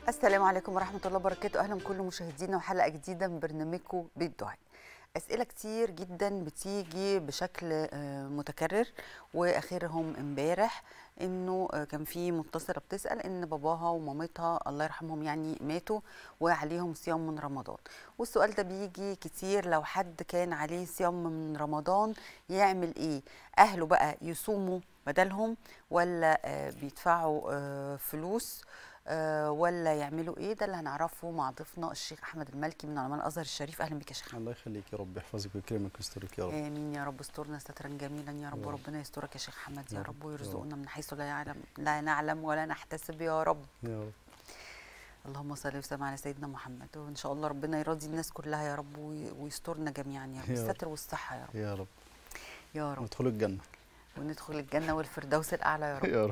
السلام عليكم ورحمة الله وبركاته أهلا بكل مشاهدينا وحلقة جديدة من برنامجكم بيت دعاء أسئلة كتير جدا بتيجي بشكل آه، متكرر وآخرهم امبارح إنه آه، كان في متصلة بتسأل إن باباها ومامتها الله يرحمهم يعني ماتوا وعليهم صيام من رمضان والسؤال ده بيجي كتير لو حد كان عليه صيام من رمضان يعمل إيه أهله بقى يصوموا بدلهم ولا آه، بيدفعوا آه، فلوس آه، ولا يعملوا ايه ده اللي هنعرفه مع ضيفنا الشيخ احمد المالكي من علماء الازهر الشريف اهلا بك يا شيخ الله يخليك يا رب يحفظك ويكرمك ويسترك يا رب امين يا رب استرنا سترا جميلا يا رب يا رب. وربنا يسترك يا شيخ احمد يا يا رب رب، يا ويرزقنا من حيث لا يعلم لا نعلم ولا نحتسب يا رب يا رب اللهم صل وسلم على سيدنا محمد وان شاء الله ربنا يراضي الناس كلها يا رب وي- ويسترنا جميعا يا رب يا رب. الستر والصحه يا رب يا رب يا رب ندخل الجنة وندخل الجنه والفردوس الاعلى يا رب يا رب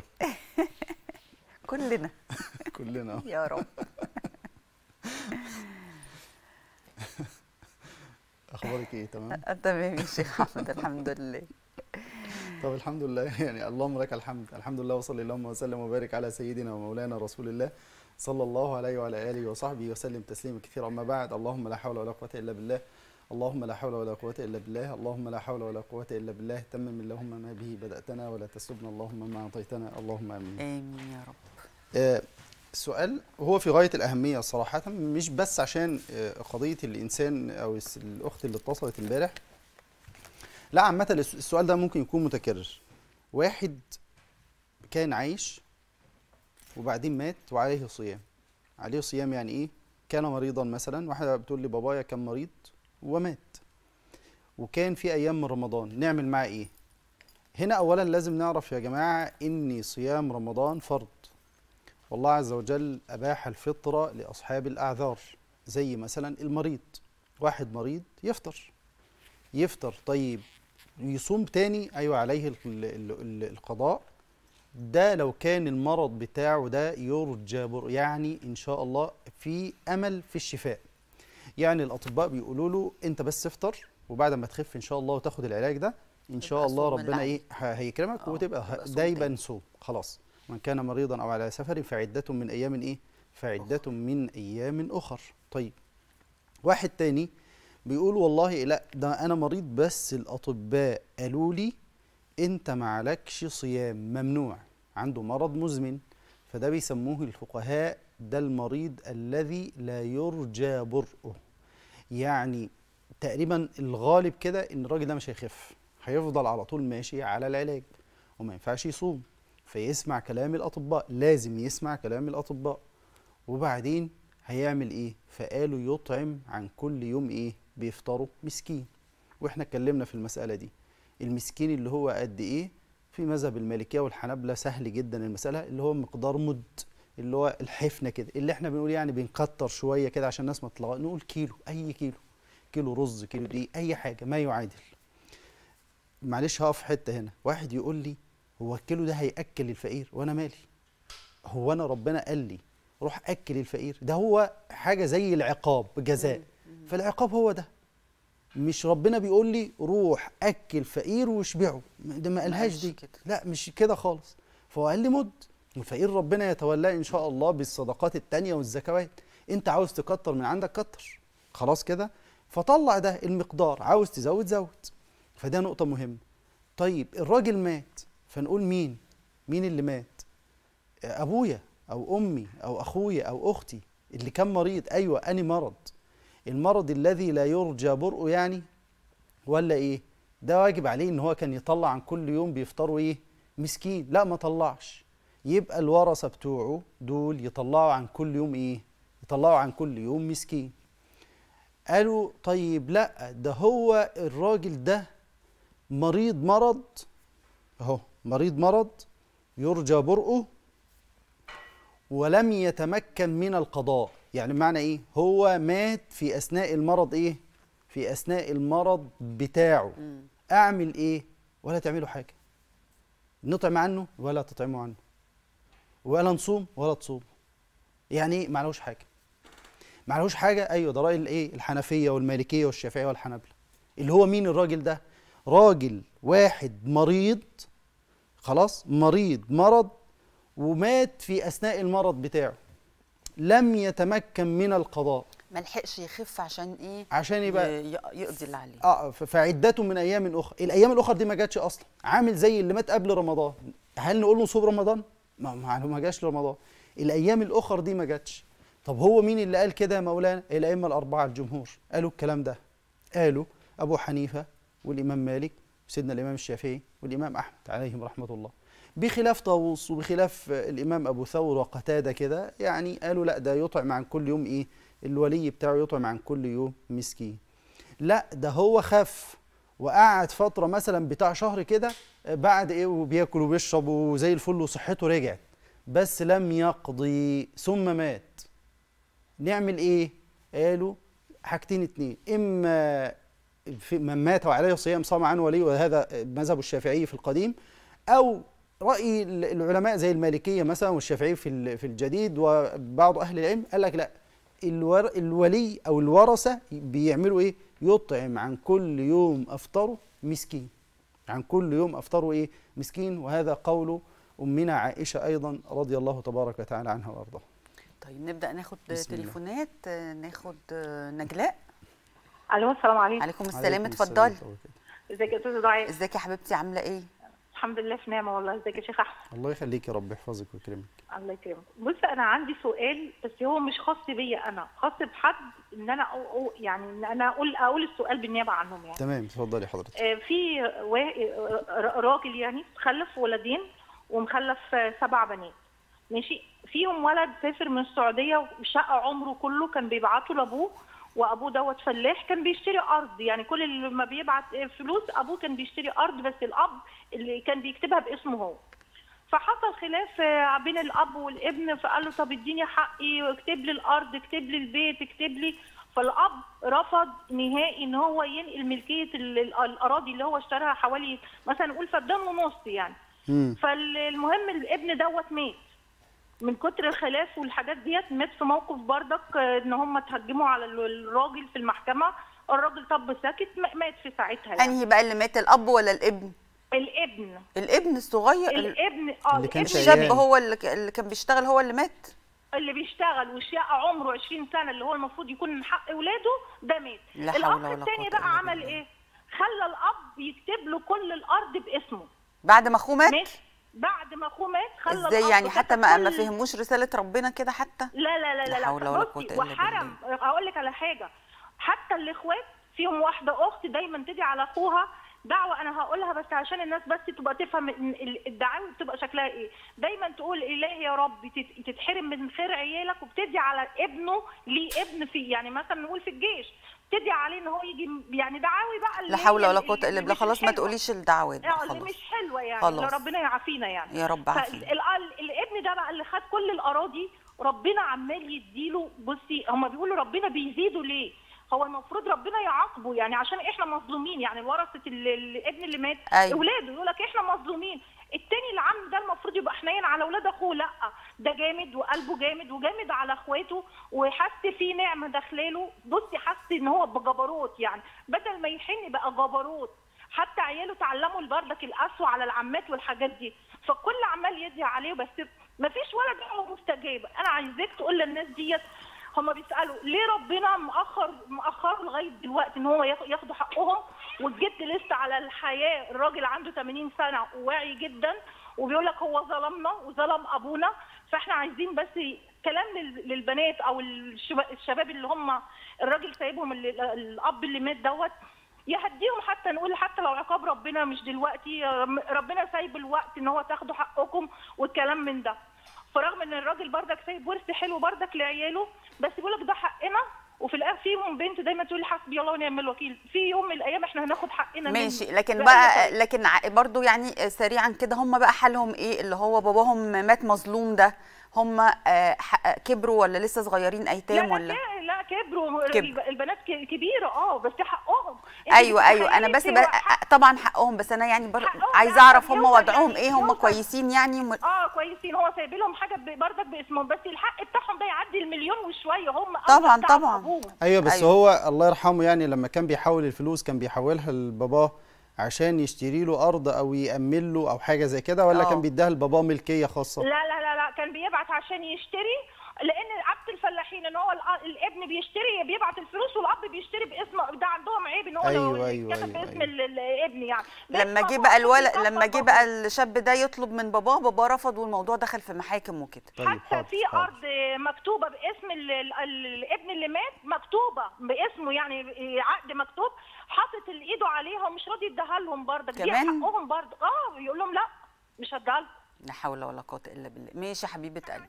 كلنا كلنا يا رب اخبارك ايه تمام تمام يا شيخ احمد الحمد لله طب الحمد لله يعني اللهم لك الحمد الحمد لله وصلي اللهم وسلم وبارك على سيدنا ومولانا رسول الله صلى الله عليه وعلى اله وصحبه وسلم تسليما كثيرا اما بعد اللهم لا حول ولا قوه الا بالله اللهم لا حول ولا قوة إلا بالله اللهم لا حول ولا قوة إلا بالله تمم اللهم ما به بدأتنا ولا تسلبنا اللهم ما أعطيتنا اللهم آمين امين يا رب آه، السؤال هو في غاية الأهمية صراحة مش بس عشان آه، قضية الإنسان أو الس- الأخت اللي اتصلت امبارح لا عامة الس- السؤال ده ممكن يكون متكرر واحد كان عايش وبعدين مات وعليه صيام عليه صيام يعني إيه؟ كان مريضا مثلا واحدة بتقول لي بابايا كان مريض ومات وكان في أيام من رمضان نعمل معاه إيه؟ هنا أولا لازم نعرف يا جماعة إن صيام رمضان فرض والله عز وجل أباح الفطرة لأصحاب الأعذار زي مثلا المريض واحد مريض يفطر يفطر طيب يصوم تاني أيوة عليه ال- ال- ال- القضاء ده لو كان المرض بتاعه ده يرجى بر- يعني إن شاء الله في أمل في الشفاء يعني الأطباء بيقولوا له أنت بس افطر وبعد ما تخف إن شاء الله وتاخد العلاج ده إن شاء تبقى الله صوم اللي ربنا عليه. إيه ه- هيكرمك آه، وتبقى ه- تبقى صوم ده يبقى تاني. نصوم خلاص من كان مريضا او على سفر فعدة من ايام ايه فعدة من ايام اخر طيب واحد تاني بيقول والله لا ده انا مريض بس الاطباء قالوا لي انت معلكش صيام ممنوع عنده مرض مزمن فده بيسموه الفقهاء ده المريض الذي لا يرجى برؤه يعني تقريبا الغالب كده ان الراجل ده مش هيخف هيفضل على طول ماشي على العلاج وما ينفعش يصوم فيسمع كلام الاطباء لازم يسمع كلام الاطباء وبعدين هيعمل ايه فقالوا يطعم عن كل يوم ايه بيفطروا مسكين واحنا اتكلمنا في المساله دي المسكين اللي هو قد ايه في مذهب المالكيه والحنابلة سهل جدا المساله اللي هو مقدار مد اللي هو الحفنه كده اللي احنا بنقول يعني بنكتر شويه كده عشان الناس ما تطلع نقول كيلو اي كيلو كيلو رز كيلو دقيق اي حاجه ما يعادل معلش هقف في حته هنا واحد يقول لي هو الكيلو ده هياكل الفقير وانا مالي هو انا ربنا قال لي روح اكل الفقير ده هو حاجه زي العقاب جزاء فالعقاب هو ده مش ربنا بيقول لي روح اكل فقير واشبعه ده ما قالهاش قالش دي كده. لا مش كده خالص فهو قال لي مد الفقير ربنا يتولاه ان شاء الله بالصدقات التانية والزكوات انت عاوز تكتر من عندك كتر خلاص كده فطلع ده المقدار عاوز تزود زود فده نقطة مهمة طيب الراجل مات فنقول مين مين اللي مات ابويا او امي او اخويا او اختي اللي كان مريض ايوه اني مرض المرض الذي لا يرجى برؤه يعني ولا ايه ده واجب عليه ان هو كان يطلع عن كل يوم بيفطروا ايه مسكين لا ما طلعش يبقى الورثه بتوعه دول يطلعوا عن كل يوم ايه يطلعوا عن كل يوم مسكين قالوا طيب لا ده هو الراجل ده مريض مرض اهو مريض مرض يرجى برؤه ولم يتمكن من القضاء يعني معنى ايه هو مات في اثناء المرض ايه في اثناء المرض بتاعه مم. اعمل ايه ولا تعملوا حاجه نطعم عنه ولا تطعموا عنه ولا نصوم ولا تصوم يعني ايه معلوش حاجه معلوش حاجه ايوه ده راي الايه الحنفيه والمالكيه والشافعيه والحنابله اللي هو مين الراجل ده راجل واحد مريض خلاص مريض مرض ومات في اثناء المرض بتاعه لم يتمكن من القضاء ما لحقش يخف عشان ايه عشان يبقى ي- ي- يقضي اللي عليه اه ف- فعدته من ايام اخرى الايام الاخرى دي ما جاتش اصلا عامل زي اللي مات قبل رمضان هل نقول له صوم رمضان ما ما ما جاش رمضان الايام الاخرى دي ما جاتش طب هو مين اللي قال كده يا مولانا الائمه الاربعه الجمهور قالوا الكلام ده قالوا ابو حنيفه والامام مالك وسيدنا الامام الشافعي والامام احمد عليهم رحمه الله بخلاف طاووس وبخلاف آه، الامام ابو ثور وقتاده كده يعني قالوا لا ده يطعم عن كل يوم ايه الولي بتاعه يطعم عن كل يوم مسكين لا ده هو خف وقعد فتره مثلا بتاع شهر كده آه، بعد ايه وبياكل وبيشرب وزي الفل وصحته رجعت بس لم يقضي ثم مات نعمل ايه قالوا حاجتين اتنين اما في من مات وعليه صيام صام عنه ولي وهذا مذهب الشافعي في القديم او راي ال- العلماء زي المالكيه مثلا والشافعي في ال- في الجديد وبعض اهل العلم قال لك لا الور الولي او الورثه بيعملوا ايه يطعم عن كل يوم افطره مسكين عن كل يوم افطره ايه مسكين وهذا قول امنا عائشه ايضا رضي الله تبارك وتعالى عنها وارضاها طيب نبدا ناخد بسم الله. تليفونات آه، ناخد آه، نجلاء الو السلام عليكم عليكم السلام عليكم اتفضلي ورحمة الله وبركاته. ازيك يا استاذه دعاء ازيك يا حبيبتي عامله ايه الحمد لله في نعمه والله ازيك يا شيخ احمد الله يخليك يا رب يحفظك ويكرمك الله يكرمك بص انا عندي سؤال بس هو مش خاص بيا انا خاص بحد ان انا أو أو يعني ان انا اقول اقول السؤال بالنيابه عنهم يعني تمام اتفضلي حضرتك آه، في وا- آه، راجل يعني خلف ولدين ومخلف آه، سبع بنات ماشي فيهم ولد سافر من السعوديه وشقى عمره كله كان بيبعته لابوه وابوه دوت فلاح كان بيشتري ارض يعني كل اللي ما بيبعت فلوس ابوه كان بيشتري ارض بس الاب اللي كان بيكتبها باسمه هو فحصل خلاف آه، بين الاب والابن فقال له طب اديني حقي اكتب لي الارض اكتب لي البيت اكتب لي فالاب رفض نهائي ان هو ينقل ملكيه ال- ال- الاراضي اللي هو اشتراها حوالي مثلا نقول فدان ونص يعني مم. فالمهم الابن دوت مات من كتر الخلاف والحاجات ديت مات في موقف بردك آه، ان هم اتهجموا على ال- الراجل في المحكمه الراجل طب ساكت م- مات في ساعتها يعني. انهي بقى اللي مات الاب ولا الابن الابن الابن الصغير ال- الابن اه اللي كان الابن الشاب شيال. هو اللي ك- اللي كان بيشتغل هو اللي مات اللي بيشتغل وشقى عمره 20 سنه اللي هو المفروض يكون من حق اولاده ده مات لا حول الاخ ولا الثاني قوة بقى إلا عمل بالله. ايه خلى الاب يكتب له كل الارض باسمه بعد ما اخوه مات ماشي بعد ما اخوه مات خلى ازاي الأب يعني كتب حتى ما ما كل- فهموش رساله ربنا كده حتى لا لا لا لا لا لا حول ولا بصي، قوة إلا وحرم اقول لك على حاجه حتى الاخوات فيهم واحده اخت دايما تدعي على اخوها دعوه انا هقولها بس عشان الناس بس تبقى تفهم إن ال- الدعاوي بتبقى شكلها ايه دايما تقول الهي يا رب تت- تتحرم من خير عيالك وبتدعي على ابنه ليه ابن في يعني مثلا نقول في الجيش تدعي عليه ان هو يجي يعني دعاوي بقى اللي لا حول هي ولا اللي- قوه الا اللي بالله مش خلاص ما حلوة. تقوليش الدعوات بقى اه اللي خلاص مش حلوه يعني خلاص. اللي ربنا يعافينا يعني يا رب عافينا فالابن ده بقى اللي خد كل الاراضي ربنا عمال يديله بصي هما بيقولوا ربنا بيزيده ليه هو المفروض ربنا يعاقبه يعني عشان احنا مظلومين يعني ورثه ال- الابن اللي مات أيوة. اولاده يقول لك احنا مظلومين التاني العم ده المفروض يبقى حنين على اولاد اخوه لا ده جامد وقلبه جامد وجامد على اخواته وحس في نعمه داخلاله بصي حس ان هو بجبروت يعني بدل ما يحن بقى جبروت حتى عياله اتعلموا البردك القسوه على العمات والحاجات دي فكل عمال يدعي عليه بس ما فيش ولا دعوه مستجابه انا عايزاك تقول للناس ديت هما بيسالوا ليه ربنا مأخر مأخره لغايه دلوقتي ان هو ياخ- ياخدوا حقهم والجد لسه على الحياه الراجل عنده 80 سنه وواعي جدا وبيقول لك هو ظلمنا وظلم ابونا فاحنا عايزين بس كلام لل- للبنات او الشباب الشباب اللي هم الراجل سايبهم اللي الاب اللي مات دوت يهديهم حتى نقول حتى لو عقاب ربنا مش دلوقتي ربنا سايب الوقت ان هو تاخدوا حقكم والكلام من ده فرغم ان الراجل بردك سايب ورث حلو بردك لعياله بس بيقول لك ده حقنا وفي الاخر فيهم بنت دايما تقول لي حسبي الله ونعم الوكيل في يوم من الايام احنا هناخد حقنا منه. ماشي لكن بأي بقى طريقة. لكن ع- برضو يعني سريعا كده هم بقى حالهم ايه اللي هو باباهم مات مظلوم ده هم آه، ح- كبروا ولا لسه صغيرين ايتام لا ولا لا, لا كبروا كبر. الب- البنات ك- كبيره اه بس حقهم أنت ايوه ايوه انا بس متخيلة ب... حق- طبعا حقهم بس انا يعني بر... حقهم عايزه لا، اعرف هم يوصل وضعهم يعني ايه هم يوصل. كويسين يعني م... اه كويسين هو سايب لهم حاجه ب- بردك باسمهم بس الحق بتاعهم ده يعدي المليون وشويه هم أصلاً طبعاً، تعب طبعاً. أبوهم. ايوه بس أيوة. هو الله يرحمه يعني لما كان بيحول الفلوس كان بيحولها لباباه عشان يشتري له ارض او يامن له او حاجه زي كده ولا آه. كان بيديها لباباه ملكيه خاصه لا لا لا لا كان بيبعت عشان يشتري لان عبد الفلاحين ان هو الأ- الابن بيشتري بيبعت الفلوس والاب بيشتري باسم ده عندهم عيب ان هو أيوة، لو أيوة، كتب أيوة، باسم أيوة. ال- ال- الابن يعني لما باسم جه أبوه بقى عشان الولد يكبر لما جه باباه. بقى الشاب ده يطلب من باباه باباه رفض والموضوع دخل في محاكم وكده طيب حتى حاضر في حاضر. ارض مكتوبه باسم ال- ال- ال- الابن اللي مات مكتوبه باسمه يعني عقد مكتوب حاطط ايده عليها ومش راضي يديها لهم برضك دي كمان؟ حقهم برضه اه يقول لهم لا مش هديها لكم لا حول ولا قوه الا بالله ماشي يا حبيبه قلبي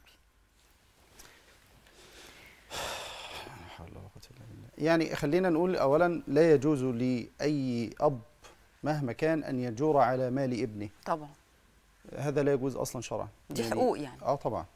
لا حول ولا قوة إلا بالله. يعني خلينا نقول اولا لا يجوز لاي اب مهما كان ان يجور على مال ابنه طبعا هذا لا يجوز اصلا شرعا دي حقوق يعني. اه طبعا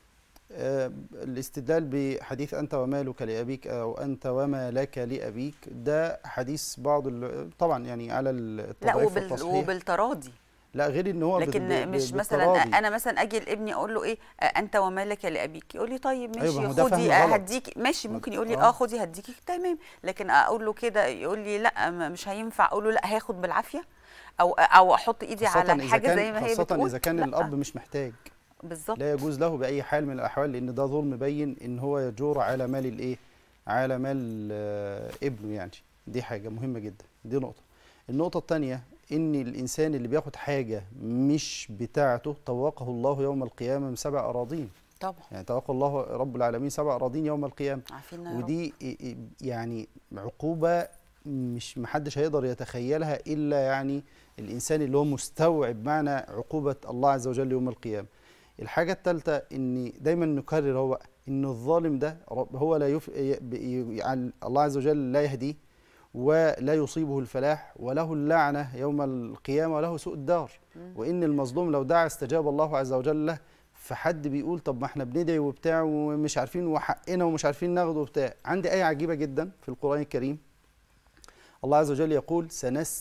آه الاستدلال بحديث انت ومالك لابيك او انت وما لك لابيك ده حديث بعض ال- طبعا يعني على لا التضعيف وبال... والتصحيح وبالتراضي لا غير ان هو بال- لكن بال- مش مثلا بالتراضي. انا مثلا اجي لابني اقول له ايه آه، انت ومالك لابيك يقول لي طيب أيوة، ماشي ما هو ده خدي فهم آه، غلط. هديك ماشي ممكن يقول لي آه. اه خدي هديكي تمام لكن اقول له كده يقول لي لا ما- مش هينفع اقول له لا هاخد بالعافيه او او احط ايدي على خاصة إذا الحاجه كان زي ما هي خاصة بتقول إذا كان لا. الأب مش محتاج بالظبط لا يجوز له بأي حال من الأحوال لأن ده ظلم بين إن هو يجور على مال الإيه؟ على مال آه، ابنه يعني دي حاجة مهمة جدا دي نقطة النقطة الثانية إن الإنسان اللي بياخد حاجة مش بتاعته طوقه الله يوم القيامة من سبع أراضين طبعا يعني طوقه الله رب العالمين سبع أراضين يوم القيامة عارفين يا رب. ودي إي- إي- يعني عقوبة مش محدش هيقدر يتخيلها إلا يعني الإنسان اللي هو مستوعب معنى عقوبة الله عز وجل يوم القيامة الحاجة الثالثة إن دايما نكرر هو إن الظالم ده رب- هو لا يف... ي- ي- يعني الله عز وجل لا يهديه ولا يصيبه الفلاح وله اللعنة يوم القيامة وله سوء الدار وإن المظلوم لو دعا استجاب الله عز وجل له فحد بيقول طب ما احنا بندعي وبتاع ومش عارفين وحقنا ومش عارفين ناخده وبتاع عندي آية عجيبة جدا في القرآن الكريم الله عز وجل يقول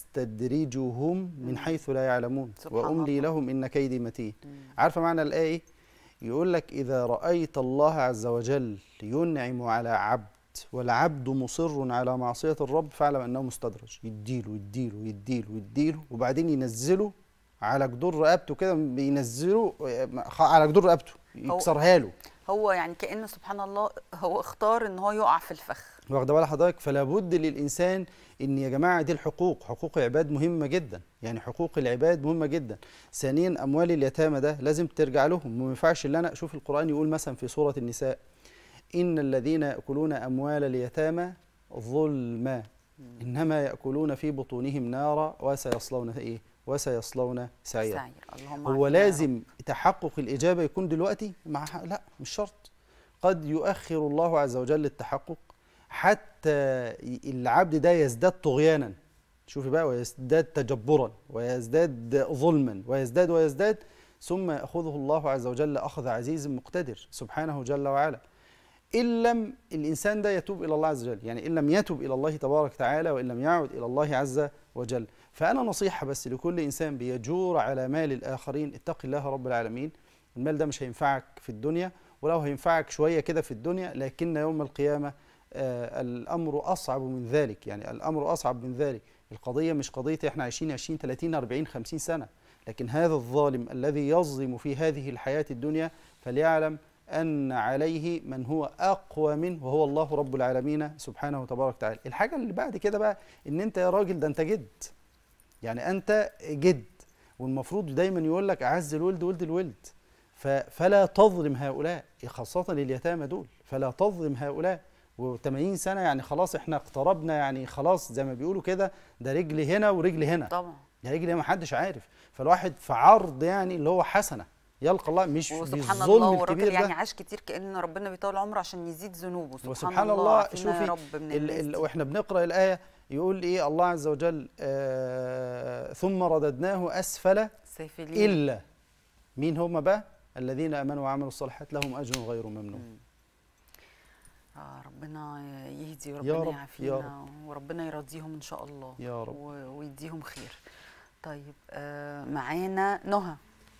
سنستدرجهم من حيث لا يعلمون سبحان وأملي الله. لهم إن كيدي متين عارفة معنى الآية إيه؟ يقول لك إذا رأيت الله عز وجل ينعم على عبد والعبد مصر على معصية الرب فاعلم أنه مستدرج يديله يديله يديله يديله وبعدين ينزله على جدور رقبته كده بينزله على جدور رقبته يكسرها له هو يعني كأن سبحان الله هو اختار ان هو يقع في الفخ واخده بال حضرتك فلا بد للانسان ان يا جماعه دي الحقوق حقوق العباد مهمه جدا يعني حقوق العباد مهمه جدا ثانيا اموال اليتامى ده لازم ترجع لهم ما ينفعش ان انا اشوف القران يقول مثلا في سوره النساء ان الذين ياكلون اموال اليتامى ظلما انما ياكلون في بطونهم نارا وسيصلون ايه وسيصلون سعيرا سعير اللهم هو عافينا يا رب. لازم تحقق الإجابة يكون دلوقتي مع لا مش شرط قد يؤخر الله عز وجل التحقق حتى ي- العبد ده يزداد طغيانا شوفي بقى ويزداد تجبرا ويزداد ظلما ويزداد ويزداد ثم يأخذه الله عز وجل أخذ عزيز مقتدر سبحانه جل وعلا إن لم الإنسان ده يتوب إلى الله عز وجل يعني إن لم يتوب إلى الله تبارك وتعالى وإن لم يعد إلى الله عز وجل فأنا نصيحة بس لكل إنسان بيجور على مال الآخرين اتق الله رب العالمين المال ده مش هينفعك في الدنيا ولو هينفعك شوية كده في الدنيا لكن يوم القيامة آه الأمر أصعب من ذلك يعني الأمر أصعب من ذلك القضية مش قضية إحنا عايشين 20 30 40 50 سنة لكن هذا الظالم الذي يظلم في هذه الحياة الدنيا فليعلم أن عليه من هو أقوى منه وهو الله رب العالمين سبحانه وتبارك وتعالى الحاجة اللي بعد كده بقى إن أنت يا راجل ده أنت جد يعني أنت جد والمفروض دايما يقول لك أعز الولد ولد الولد ف- فلا تظلم هؤلاء خاصة لليتامى دول فلا تظلم هؤلاء و80 سنة يعني خلاص احنا اقتربنا يعني خلاص زي ما بيقولوا كده ده رجل هنا ورجل هنا طبعا ده رجل هنا ما حدش عارف فالواحد في عرض يعني اللي هو حسنة يلقى الله مش وسبحان بالظلم الله والراجل الكبير يعني ده عاش كتير كأن ربنا بيطول عمره عشان يزيد ذنوبه سبحان, وسبحان الله عافينا يا شوفي رب من ال الناس ال دي. واحنا بنقرا الايه يقول ايه الله عز وجل آه ثم رددناه اسفل سافلين الا مين هم بقى الذين امنوا وعملوا الصالحات لهم اجر غير ممنون آه ربنا يهدي يا وربنا رب، يا يعافينا وربنا يرضيهم ان شاء الله يا رب. و- ويديهم خير طيب آه معانا نهى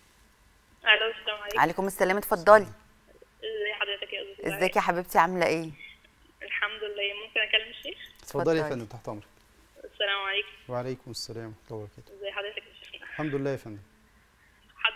الو السلام عليكم عليكم السلام اتفضلي ازي حضرتك يا استاذ ازيك يا حبيبتي عامله ايه الحمد لله ممكن اكلم الشيخ اتفضلي يا اتفضلي. فندم تحت امرك السلام عليكم وعليكم السلام ورحمه الله وبركاته ازي حضرتك يا شيخنا الحمد لله يا فندم حضرتك بص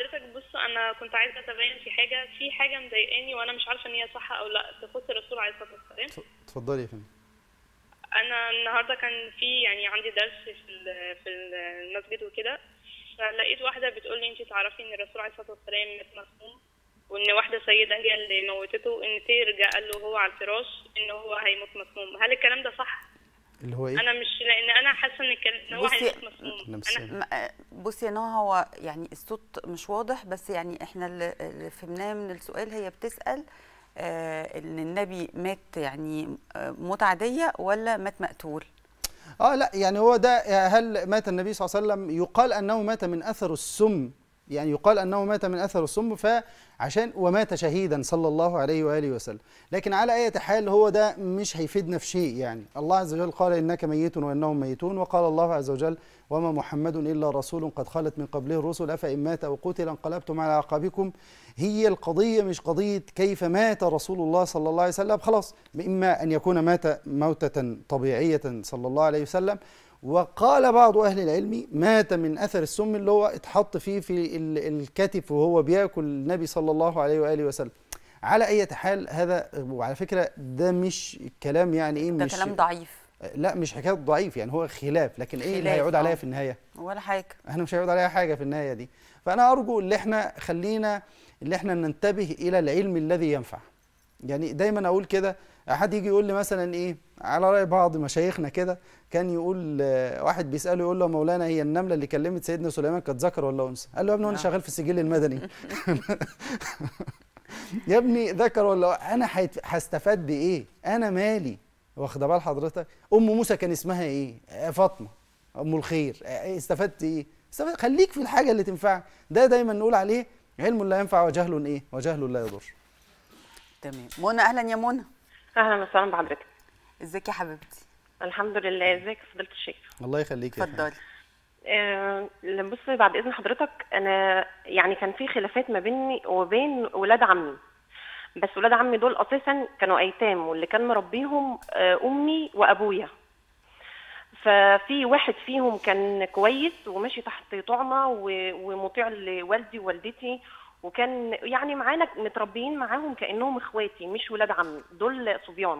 بص انا كنت عايزه اتبين في حاجه في حاجه مضايقاني وانا مش عارفه ان هي صح او لا تخص الرسول عليه الصلاه والسلام اتفضلي يا فندم انا النهارده كان في يعني عندي درس في ال- في المسجد وكده فلقيت واحده بتقول لي انت تعرفي ان الرسول عليه الصلاه والسلام مات مسموم وان واحده سيده هي اللي موتته ان ترجع قال له هو على الفراش ان هو هيموت مسموم هل الكلام ده صح اللي هو ايه انا مش لان انا حاسه ان الكلام ان هو بصي- هيموت مسموم نعم، انا السلام. م- آه، بصي يا نهى هو يعني الصوت مش واضح بس يعني احنا اللي اللي فهمناه من السؤال هي بتسأل آه ان النبي مات يعني آه موت عادية ولا مات مقتول اه لا يعني هو ده هل مات النبي صلى الله عليه وسلم يقال انه مات من اثر السم يعني يقال انه مات من اثر السم فعشان ومات شهيدا صلى الله عليه واله وسلم لكن على اي حال هو ده مش هيفيدنا في شيء يعني الله عز وجل قال انك ميت وانهم ميتون وقال الله عز وجل وما محمد الا رسول قد خلت من قبله الرسل افان مات او قتل انقلبتم على عقابكم هي القضيه مش قضيه كيف مات رسول الله صلى الله عليه وسلم خلاص اما ان يكون مات موته طبيعيه صلى الله عليه وسلم وقال بعض اهل العلم مات من اثر السم اللي هو اتحط فيه في ال- الكتف وهو بياكل النبي صلى الله عليه واله وسلم على اي حال هذا وعلى فكره ده مش كلام يعني ايه ده مش كلام ضعيف لا مش حكايه ضعيف يعني هو خلاف لكن ايه اللي خلاف، هيعود عليا آه. في النهايه ولا حاجة احنا مش هيعود عليها حاجه في النهايه دي فانا ارجو ان احنا خلينا ان احنا ننتبه الى العلم الذي ينفع يعني دايما اقول كده احد يجي يقول لي مثلا ايه على راي بعض مشايخنا كده كان يقول آه، واحد بيساله يقول له يا مولانا هي النمله اللي كلمت سيدنا سليمان كانت ذكر ولا انثى قال له يا ابني وانا آه. شغال في السجل المدني يا ابني ذكر ولا انا هيت- هستفاد بايه انا مالي واخده بال حضرتك ام موسى كان اسمها ايه آه، فاطمه ام الخير آه، استفدت ايه استفدت خليك في الحاجه اللي تنفعك ده دايما نقول عليه علم لا ينفع وجهل ايه وجهل لا يضر تمام منى اهلا يا منى اهلا وسهلا بحضرتك ازيك يا حبيبتي الحمد لله ازيك يا فضيله الشيخ الله يخليك يا فندم. اتفضلي آه بص بعد اذن حضرتك انا يعني كان في خلافات ما بيني وبين ولاد عمي بس ولاد عمي دول اساسا كانوا ايتام واللي كان مربيهم آه امي وابويا ففي واحد فيهم كان كويس وماشي تحت طعمه و- ومطيع لوالدي ووالدتي وكان يعني معانا متربيين معاهم كانهم اخواتي مش ولاد عمي دول صبيان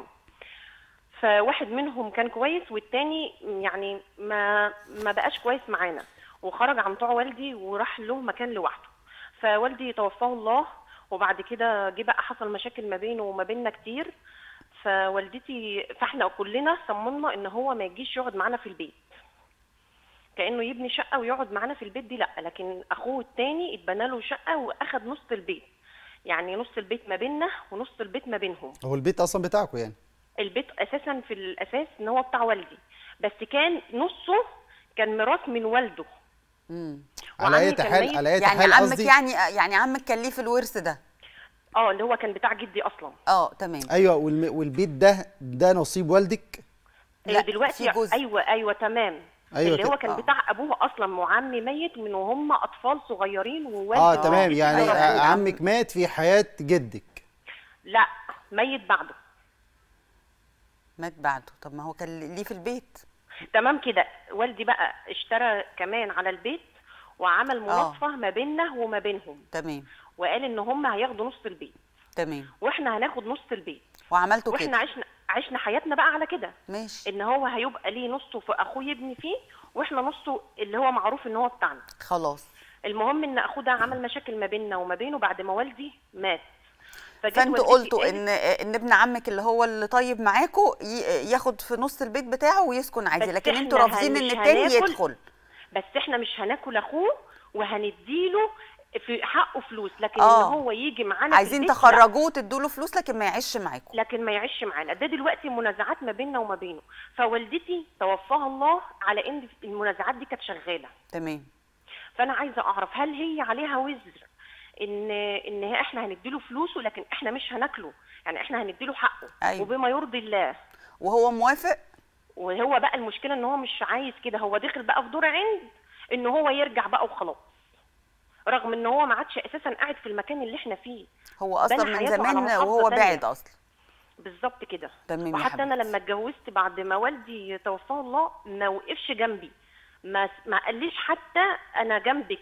فواحد منهم كان كويس والتاني يعني ما ما بقاش كويس معانا وخرج عن طوع والدي وراح له مكان لوحده فوالدي توفاه الله وبعد كده جه بقى حصل مشاكل ما بينه وما بيننا كتير فوالدتي فاحنا كلنا صممنا ان هو ما يجيش يقعد معانا في البيت كانه يبني شقه ويقعد معانا في البيت دي لا لكن اخوه التاني اتبنى له شقه واخد نص البيت يعني نص البيت ما بيننا ونص البيت ما بينهم هو البيت اصلا بتاعكم يعني البيت اساسا في الاساس ان هو بتاع والدي بس كان نصه كان ميراث من والده امم على وعمي اي كان حال ميت. على اي يعني حال عمك قصدي يعني يعني عمك كان ليه في الورث ده اه اللي هو كان بتاع جدي اصلا اه تمام ايوه والم- والبيت ده ده نصيب والدك لا، دلوقتي في جزء. ايوه ايوه تمام أيوة اللي هو ك- كان آه. بتاع ابوه اصلا وعمي ميت من وهم اطفال صغيرين ووالدي اه تمام ميت يعني من أيوة. أبوه. عمك مات في حياه جدك لا ميت بعده مات بعده طب ما هو كان ليه في البيت تمام كده والدي بقى اشترى كمان على البيت وعمل مناصفه ما بيننا وما بينهم تمام وقال ان هم هياخدوا نص البيت تمام واحنا هناخد نص البيت وعملته واحنا كده عشنا عشنا حياتنا بقى على كده ماشي ان هو هيبقى ليه نصه في اخوه يبني فيه واحنا نصه اللي هو معروف ان هو بتاعنا خلاص المهم ان اخوه ده عمل مشاكل ما بيننا وما بينه بعد ما والدي مات فجت فانتوا والدتي قلتوا قالت- ان ان ابن عمك اللي هو اللي طيب معاكوا ي- ياخد في نص البيت بتاعه ويسكن عادي بس لكن إحنا انتوا رافضين هن- ان مش التاني هناكل. يدخل بس احنا مش هناكل اخوه وهنديله في حقه فلوس لكن آه. ان هو يجي معانا في عايزين البيت لا. تخرجوه وتدوا له فلوس لكن ما يعيش معاكم لكن ما يعيش معانا ده دلوقتي منازعات ما بيننا وما بينه فوالدتي توفاها الله على ان المنازعات دي كانت شغاله تمام فانا عايزه اعرف هل هي عليها وزر ان ان هي احنا هنديله فلوسه لكن احنا مش هناكله يعني احنا هنديله حقه أيوة. وبما يرضي الله وهو موافق وهو بقى المشكله ان هو مش عايز كده هو داخل بقى في دور عند ان هو يرجع بقى وخلاص رغم ان هو ما عادش اساسا قاعد في المكان اللي احنا فيه هو اصلا بنى من حياته على زمان محافظة وهو تانية. بعد اصلا بالظبط كده تمام يا وحتى انا حبيبتي. لما اتجوزت بعد ما والدي توفاه الله ما وقفش جنبي ما ما قاليش حتى انا جنبك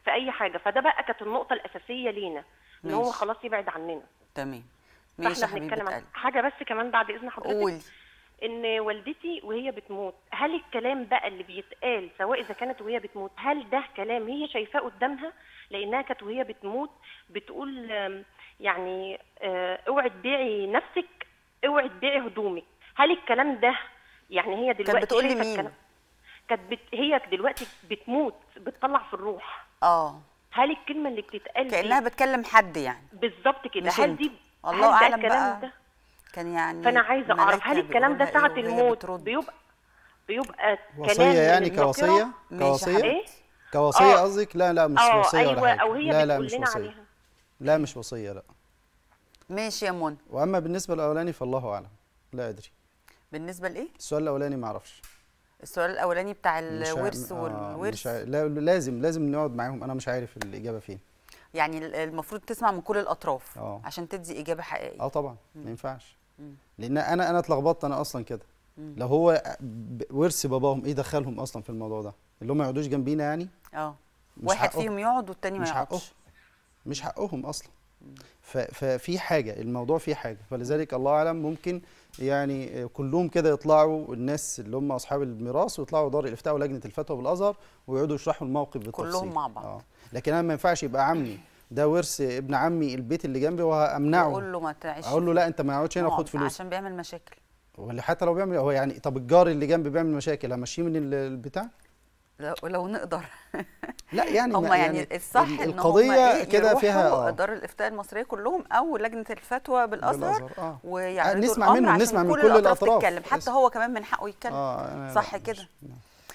في اي حاجه فده بقى كانت النقطه الاساسيه لينا ان هو ماشي. خلاص يبعد عننا تمام ماشي يا فاحنا بنتكلم حبيبه عن قلبي حاجه بس كمان بعد اذن حضرتك قولي ان والدتي وهي بتموت هل الكلام بقى اللي بيتقال سواء اذا كانت وهي بتموت هل ده كلام هي شايفاه قدامها لانها كانت وهي بتموت بتقول آم، يعني آه، اوعي تبيعي نفسك اوعي تبيعي هدومك هل الكلام ده يعني هي دلوقتي بتقول شايفة لمين؟ الكلام- كانت بت... هي دلوقتي بتموت بتطلع في الروح اه هل الكلمه اللي بتتقال دي كانها بتكلم حد يعني بالظبط كده مش هل انت. دي الله هل ده أعلم الكلام بقى. ده كان يعني فانا عايزه اعرف هل ملايكة الكلام ده بيقولها ساعه إيه وهي الموت بترد؟ بيبقى بيبقى وصيه كلام يعني من الذاكرة؟ كوصيه ماشي يا كوصيه ايه كوصيه آه. قصدك لا لا مش اه وصيه ولا ايوه حاجه او هي لا لا بتقول مش لنا وصيه عليها لا مش وصيه لا ماشي يا منى واما بالنسبه للاولاني فالله اعلم لا ادري بالنسبه لايه السؤال الاولاني ما اعرفش السؤال الاولاني بتاع مش ع- الورث آه، والورث مش ع- لا لازم لازم نقعد معاهم انا مش عارف الاجابه فين يعني ال- المفروض تسمع من كل الاطراف آه. عشان تدي اجابه حقيقيه اه طبعا ما ينفعش لان انا انا اتلخبطت انا اصلا كده لو هو ب- ورث باباهم ايه دخلهم اصلا في الموضوع ده اللي هم ما يقعدوش جنبينا يعني اه مش واحد حقهم. فيهم يقعد والتاني ما مش حقهم يقعدش مش حقهم اصلا ف- ففي حاجه الموضوع فيه حاجه فلذلك الله اعلم ممكن يعني آه، كلهم كده يطلعوا الناس اللي هم اصحاب الميراث ويطلعوا دار الافتاء ولجنه الفتوى بالازهر ويقعدوا يشرحوا الموقف بالتفصيل كلهم مع بعض. اه لكن انا ما ينفعش يبقى عمي ده ورث ابن عمي البيت اللي جنبي وهامنعه اقول له ما تعيش اقول له لا انت ما يقعدش هنا نقعد وخد فلوس عشان بيعمل مشاكل ولا حتى لو بيعمل هو يعني طب الجار اللي جنبي بيعمل مشاكل همشيه من ال- البتاع لو, لو نقدر لا يعني هم ما- يعني, الصح ال- ان القضيه هم إيه كده يروحوا فيها اه دار الافتاء المصريه كلهم او لجنه الفتوى بالازهر بالأزهر، آه. ويعرضوا نسمع الأمر منهم، عشان نسمع من كل كل الاطراف الأطراف. تتكلم حتى بس- هو كمان من حقه يتكلم اه أنا صح لا، كده مش-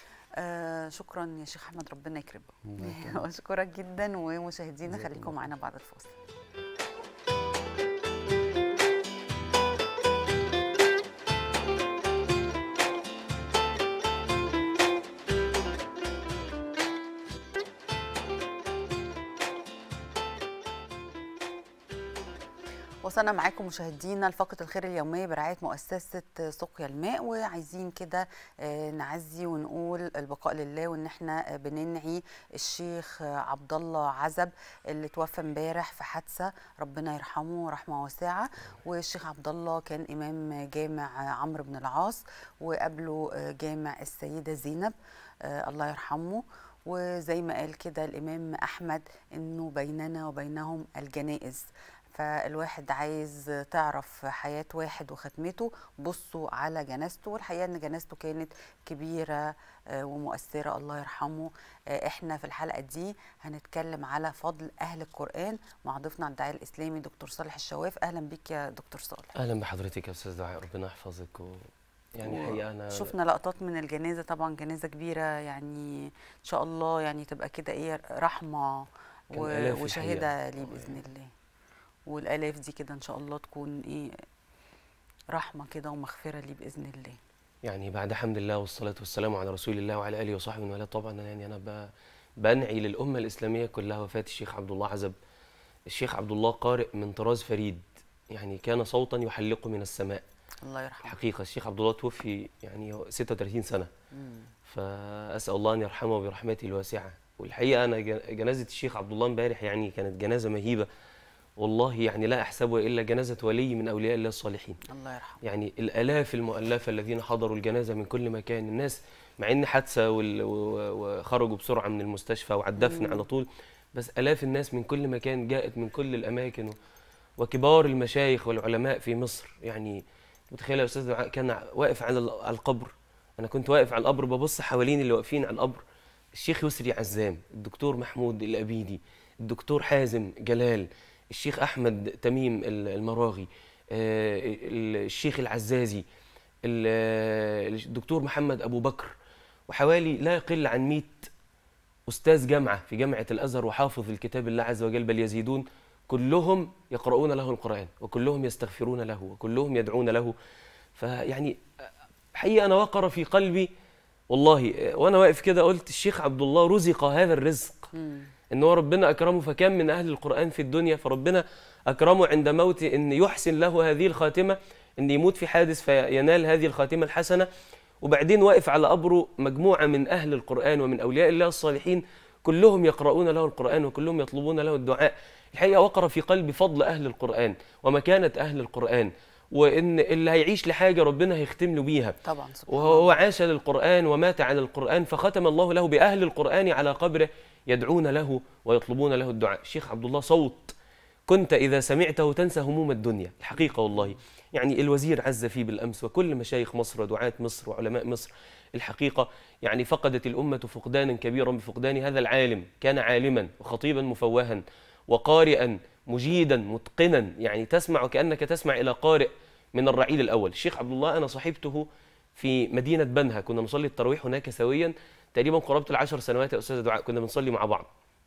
آه شكرا يا شيخ احمد ربنا يكرمك اشكرك جدا ومشاهدينا خليكم معانا بعد الفاصل وصلنا معاكم مشاهدينا لفقره الخير اليوميه برعايه مؤسسه سقيا الماء وعايزين كده آه، نعزي ونقول البقاء لله وان احنا آه، بننعي الشيخ آه، عبد الله عزب اللي توفى امبارح في حادثه ربنا يرحمه رحمه واسعه والشيخ عبد الله كان امام جامع آه، عمرو بن العاص وقبله آه، جامع السيده زينب آه، الله يرحمه وزي ما قال كده الامام احمد انه بيننا وبينهم الجنائز فالواحد عايز تعرف حياة واحد وختمته بصوا على جنازته والحقيقة ان جنازته كانت كبيرة آه، ومؤثرة الله يرحمه آه، احنا في الحلقة دي هنتكلم على فضل اهل القرآن مع ضيفنا الداعية الاسلامي دكتور صالح الشواف اهلا بيك يا دكتور صالح اهلا بحضرتك يا استاذ دعاء ربنا يحفظك و... يعني الحقيقه انا شفنا لقطات من الجنازة طبعا جنازة كبيرة يعني ان شاء الله يعني تبقى كده ايه رحمة كان و- آلاف وشهادة الحقيقة. ليه بإذن الله والآلاف دي كده ان شاء الله تكون ايه رحمة كده ومغفرة ليه بإذن الله يعني بعد حمد الله والصلاه والسلام على رسول الله وعلى اله وصحبه ومن والاه طبعا أنا يعني انا ب... بنعي للامه الاسلاميه كلها وفاه الشيخ عبد الله عزب الشيخ عبد الله قارئ من طراز فريد يعني كان صوتا يحلق من السماء الله يرحمه الحقيقه الشيخ عبد الله توفي يعني هو 36 سنه فاسال الله ان يرحمه برحمته الواسعه والحقيقه انا ج- جنازه الشيخ عبد الله امبارح يعني كانت جنازه مهيبه والله يعني لا احسبها الا جنازه ولي من اولياء الله الصالحين الله يرحمه يعني الالاف المؤلفه الذين حضروا الجنازه من كل مكان الناس مع ان حادثه وال- و- وخرجوا بسرعه من المستشفى وعلى الدفن على طول بس الاف الناس من كل مكان جاءت من كل الاماكن و- وكبار المشايخ والعلماء في مصر يعني متخيل يا استاذ دعاء كان واقف على ال- على القبر انا كنت واقف على القبر ببص حوالين اللي واقفين على القبر الشيخ يسري عزام الدكتور محمود الابيدي الدكتور حازم جلال الشيخ احمد تميم ال- المراغي آه، ال- الشيخ العزازي ال- الدكتور محمد ابو بكر وحوالي لا يقل عن 100 استاذ جامعه في جامعه الازهر وحافظ الكتاب الله عز وجل بل يزيدون كلهم يقرؤون له القران وكلهم يستغفرون له وكلهم يدعون له فيعني حقيقه انا وقر في قلبي والله وانا واقف كده قلت الشيخ عبد الله رزق هذا الرزق ان هو ربنا اكرمه فكم من اهل القران في الدنيا فربنا اكرمه عند موته ان يحسن له هذه الخاتمه ان يموت في حادث فينال هذه الخاتمه الحسنه وبعدين واقف على قبره مجموعه من اهل القران ومن اولياء الله الصالحين كلهم يقرؤون له القرآن وكلهم يطلبون له الدعاء الحقيقة وقر في قلبي فضل أهل القرآن ومكانة أهل القرآن وإن اللي هيعيش لحاجة ربنا هيختم له بيها طبعا سبحان وهو عاش للقرآن ومات على القرآن فختم الله له بأهل القرآن على قبره يدعون له ويطلبون له الدعاء الشيخ عبد الله صوت كنت إذا سمعته تنسى هموم الدنيا الحقيقة والله يعني الوزير عز فيه بالأمس وكل مشايخ مصر ودعاة مصر وعلماء مصر الحقيقة يعني فقدت الأمة فقدانا كبيرا بفقدان هذا العالم كان عالما وخطيبا مفوها وقارئا مجيدا متقنا يعني تسمع كأنك تسمع إلى قارئ من الرعيل الأول الشيخ عبد الله أنا صحبته في مدينة بنها كنا نصلي التراويح هناك سويا تقريبا قرابة العشر سنوات يا أستاذ دعاء كنا بنصلي مع بعض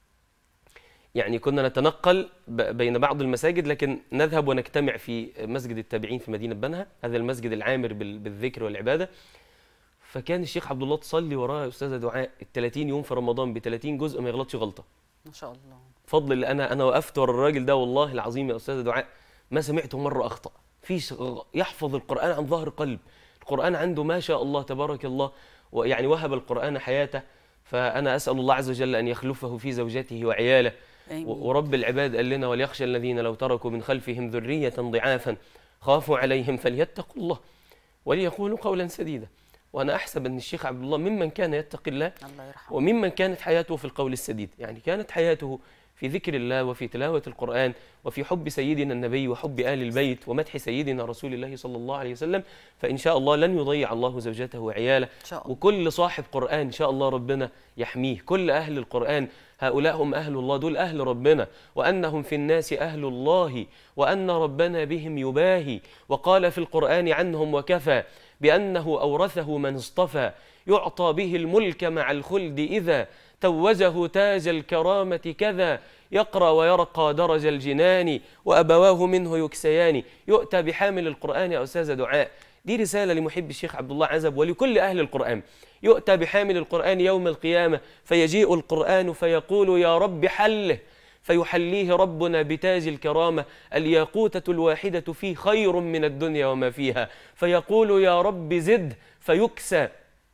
يعني كنا نتنقل ب- بين بعض المساجد لكن نذهب ونجتمع في مسجد التابعين في مدينة بنها هذا المسجد العامر بال- بالذكر والعبادة فكان الشيخ عبد الله تصلي وراه يا أستاذة دعاء ال 30 يوم في رمضان ب 30 جزء ما يغلطش غلطة ما شاء الله فضل اللي انا انا وقفت ورا الراجل ده والله العظيم يا استاذه دعاء ما سمعته مره اخطا فيش غ- يحفظ القران عن ظهر قلب القران عنده ما شاء الله تبارك الله ويعني وهب القران حياته فانا اسال الله عز وجل ان يخلفه في زوجته وعياله آمين. و- ورب العباد قال لنا وليخشى الذين لو تركوا من خلفهم ذريه ضعافا خافوا عليهم فليتقوا الله وليقولوا قولا سديدا وانا احسب ان الشيخ عبد الله ممن كان يتقي الله الله يرحمه وممن كانت حياته في القول السديد يعني كانت حياته في ذكر الله وفي تلاوة القرآن وفي حب سيدنا النبي وحب آل البيت ومدح سيدنا رسول الله صلى الله عليه وسلم فإن شاء الله لن يضيع الله زوجته وعياله إن شاء الله. وكل صاحب قرآن إن شاء الله ربنا يحميه كل أهل القرآن هؤلاء هم أهل الله دول أهل ربنا وأنهم في الناس أهل الله وأن ربنا بهم يباهي وقال في القرآن عنهم وكفى بأنه أورثه من اصطفى يعطى به الملك مع الخلد إذا توجه تاج الكرامة كذا يقرأ ويرقى درج الجنان وأبواه منه يكسيان يؤتى بحامل القرآن يا أستاذ دعاء دي رسالة لمحب الشيخ عبد الله عزب ولكل أهل القرآن يؤتى بحامل القرآن يوم القيامة فيجيء القرآن فيقول يا رب حله فيحليه ربنا بتاج الكرامة الياقوتة الواحدة فيه خير من الدنيا وما فيها فيقول يا رب زد فيكسى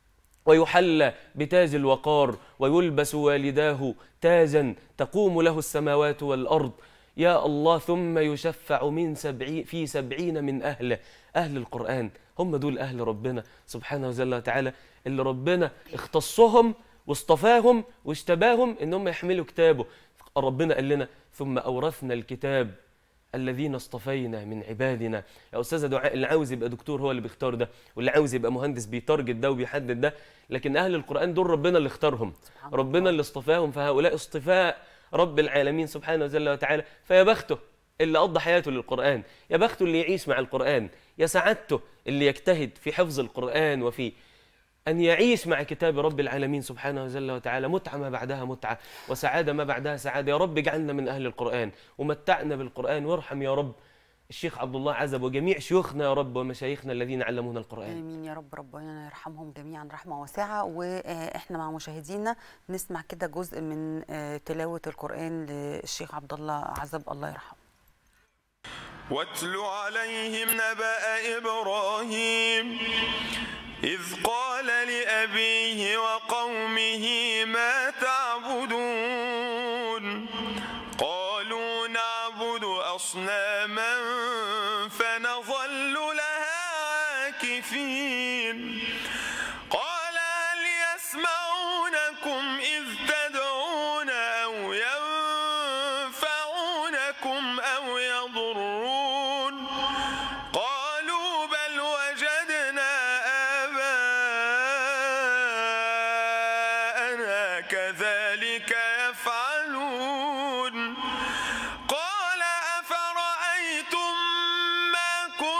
ويحلى بتاج الوقار ويلبس والداه تاجا تقوم له السماوات والأرض يا الله ثم يشفع من سبعي في سبعين من أهله أهل القرآن هم دول أهل ربنا سبحانه وجل وتعالى اللي ربنا اختصهم واصطفاهم واشتباهم إنهم يحملوا كتابه ربنا قال لنا ثم أورثنا الكتاب الذين اصطفينا من عبادنا يا استاذه دعاء اللي عاوز يبقى دكتور هو اللي بيختار ده واللي عاوز يبقى مهندس بيتارجت ده وبيحدد ده لكن اهل القران دول ربنا اللي اختارهم ربنا اللي اصطفاهم فهؤلاء اصطفاء رب العالمين سبحانه وجل وتعالى فيا بخته اللي قضى حياته للقران يا بخته اللي يعيش مع القران يا سعادته اللي يجتهد في حفظ القران وفي أن يعيش مع كتاب رب العالمين سبحانه وجل وتعالى متعة ما بعدها متعة وسعادة ما بعدها سعادة يا رب اجعلنا من أهل القرآن ومتعنا بالقرآن وارحم يا رب الشيخ عبد الله عزب وجميع شيوخنا يا رب ومشايخنا الذين علمونا القرآن امين يا رب ربنا يرحمهم جميعا رحمه واسعه واحنا مع مشاهدينا نسمع كده جزء من آه، تلاوه القران للشيخ عبد الله عزب الله يرحمه واتل عليهم نبأ إبراهيم إذ قال لأبيه وقومه ما تعبدون قالوا نعبد أصناما فنظل لها عاكفين قال هل يسمعونكم إذ تدعون أو ينفعونكم أو يضرون قالوا بل وجدنا آباءنا كذلك يفعلون قال أفرأيتم ما كنتم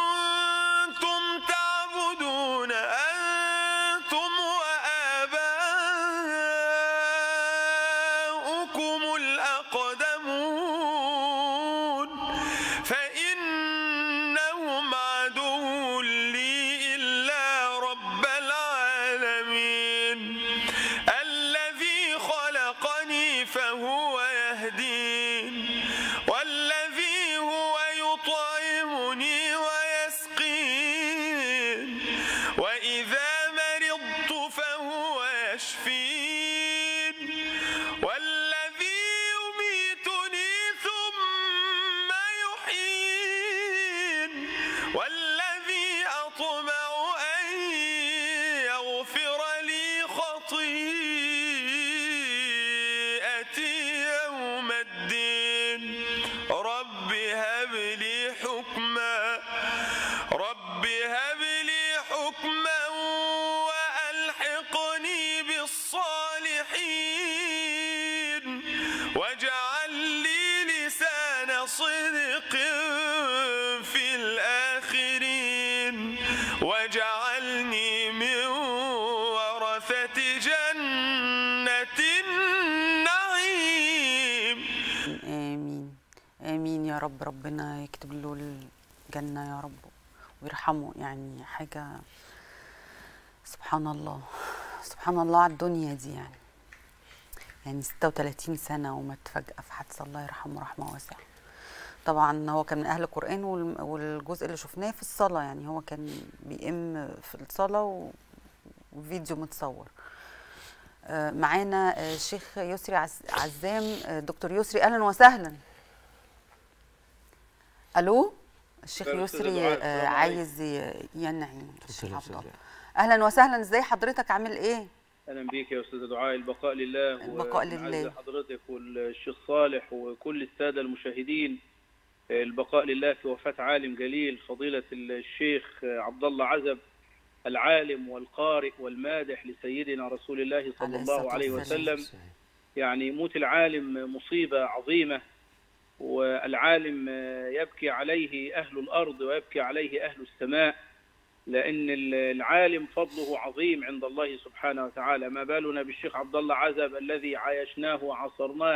صدق في الآخرين واجعلني من ورثة جنة النعيم امين امين يا رب ربنا يكتب له الجنه يا رب ويرحمه يعني حاجه سبحان الله سبحان الله على الدنيا دي يعني يعني 36 سنه ومات فجاه في حادثه الله يرحمه رحمه واسعه طبعا هو كان من اهل القران والم- والجزء اللي شفناه في الصلاه يعني هو كان بيئم في الصلاه و- وفيديو متصور آه، معانا آه، الشيخ يسري عز- عزام آه، دكتور يسري اهلا وسهلا الو الشيخ أهلا أستاذة يسري دعاء، آه، السلام عليكم. عايز ي- ينعي الشيخ اتفضل يا عبد أستاذ الله دعاء. اهلا وسهلا ازاي حضرتك عامل ايه اهلا بيك يا استاذ دعاء البقاء لله البقاء ونعز لله. حضرتك والشيخ صالح وكل الساده المشاهدين البقاء لله في وفاه عالم جليل فضيله الشيخ عبد الله عزب العالم والقارئ والمادح لسيدنا رسول الله عليه صلى الصلاة الله عليه والسلام. وسلم يعني موت العالم مصيبه عظيمه والعالم يبكي عليه اهل الارض ويبكي عليه اهل السماء لأن العالم فضله عظيم عند الله سبحانه وتعالى ما بالنا بالشيخ عبد الله عزب الذي عايشناه وعصرناه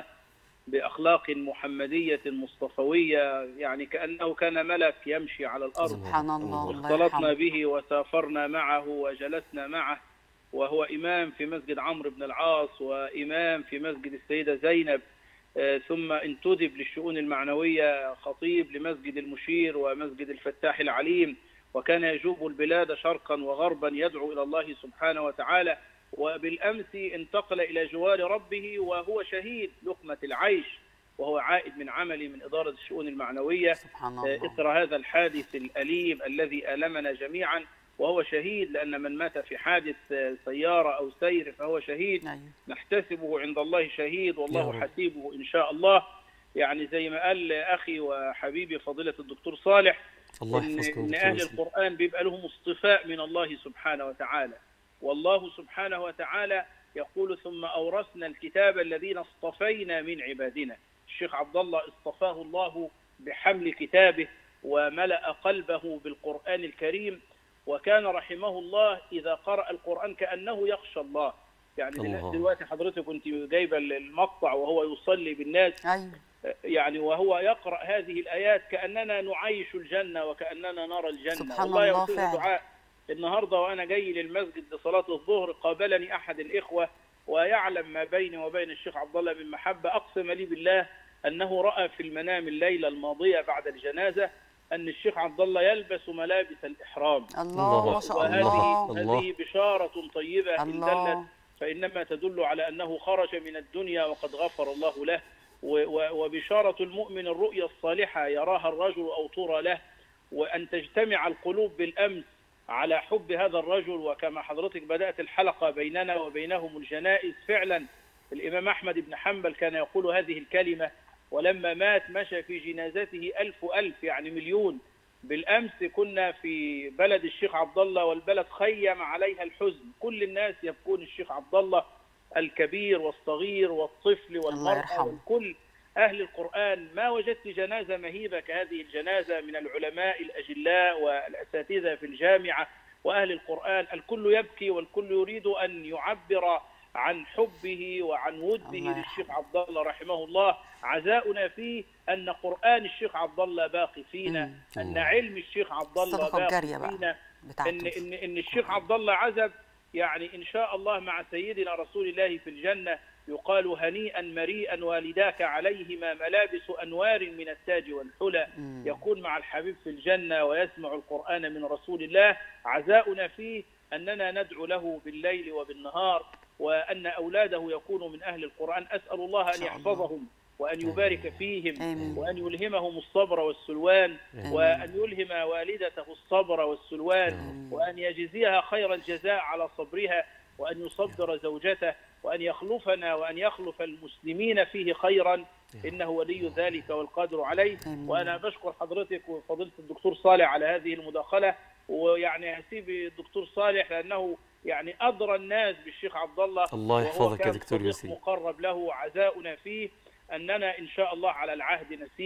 بأخلاق محمدية مصطفوية يعني كأنه كان ملك يمشي على الأرض سبحان الله الله واختلطنا يرحمه به وسافرنا معه وجلسنا معه وهو إمام في مسجد عمرو بن العاص وإمام في مسجد السيدة زينب آه، ثم انتدب للشؤون المعنوية خطيب لمسجد المشير ومسجد الفتاح العليم وكان يجوب البلاد شرقا وغربا يدعو إلى الله سبحانه وتعالى وبالأمس انتقل إلى جوار ربه وهو شهيد لقمة العيش وهو عائد من عمله من إدارة الشؤون المعنوية سبحان آه، الله إثر هذا الحادث الأليم الذي ألمنا جميعا وهو شهيد لأن من مات في حادث آه، سيارة أو سير فهو شهيد ايوه نحتسبه عند الله شهيد يا والله رب. حسيبه إن شاء الله يعني زي ما قال أخي وحبيبي فضيلة الدكتور صالح الله إن, يحفظكم إن دكتور أهل يسري. القرآن بيبقى لهم اصطفاء من الله سبحانه وتعالى والله سبحانه وتعالى يقول ثم أورثنا الكتاب الذين اصطفينا من عبادنا الشيخ عبد الله اصطفاه الله بحمل كتابه وملأ قلبه بالقرآن الكريم وكان رحمه الله إذا قرأ القرآن كأنه يخشى الله يعني الله. دلوقتي حضرتك كنت جايبه المقطع وهو يصلي بالناس ايوه يعني وهو يقرأ هذه الآيات كأننا نعيش الجنة وكأننا نرى الجنة سبحان والله يا الله أستاذ فعلا. دعاء النهاردة وأنا جاي للمسجد لصلاة الظهر قابلني أحد الإخوة ويعلم ما بيني وبين الشيخ عبد الله بن محبة أقسم لي بالله أنه رأى في المنام الليلة الماضية بعد الجنازة أن الشيخ عبد الله يلبس ملابس الإحرام الله ما الله. شاء وهذه الله الله. هذه بشارة طيبة إن دلت الله فإنما تدل على أنه خرج من الدنيا وقد غفر الله له و- و- وبشارة المؤمن الرؤيا الصالحة يراها الرجل أو ترى له وأن تجتمع القلوب بالأمس على حب هذا الرجل وكما حضرتك بدأت الحلقة بيننا وبينهم الجنائز فعلا الإمام أحمد بن حنبل كان يقول هذه الكلمة ولما مات مشى في جنازته ألف ألف يعني مليون بالأمس كنا في بلد الشيخ عبد الله والبلد خيم عليها الحزن كل الناس يبكون الشيخ عبد الله الكبير والصغير والطفل والمرأة يرحمه. والكل أهل القرآن ما وجدت جنازة مهيبة كهذه الجنازة من العلماء الأجلاء والأساتذة في الجامعة وأهل القرآن الكل يبكي والكل يريد أن يعبر عن حبه وعن وده الله يرحمه. للشيخ عبد الله رحمه الله عزاؤنا فيه أن قرآن الشيخ عبد الله باقي فينا مم. أن علم الشيخ عبد الله الصدقة الجارية باقي بقى فينا بتاعته ان ان ان الشيخ عبد الله عزب يعني ان شاء الله مع سيدنا رسول الله في الجنه يقال هنيئا مريئا والداك عليهما ملابس انوار من التاج والحلى مم. يكون مع الحبيب في الجنه ويسمع القران من رسول الله عزاؤنا فيه اننا ندعو له بالليل وبالنهار وان اولاده يكونوا من اهل القران اسال الله ان شاء الله. يحفظهم وان يبارك فيهم آمين. وان يلهمهم الصبر والسلوان آمين. وان يلهم والدته الصبر والسلوان آمين. وأن يجزيها خير الجزاء على صبرها وأن يصبر زوجته وأن يخلفنا وأن يخلف المسلمين فيه خيرا إنه ولي ذلك والقادر عليه آمين. وأنا بشكر حضرتك وفضيلة الدكتور صالح على هذه المداخلة ويعني هسيب الدكتور صالح لأنه يعني أدرى الناس بالشيخ عبد الله الله وهو يحفظك يا كان دكتور صديق ياسين. مقرب له عزاؤنا فيه أننا إن شاء الله على العهد نسير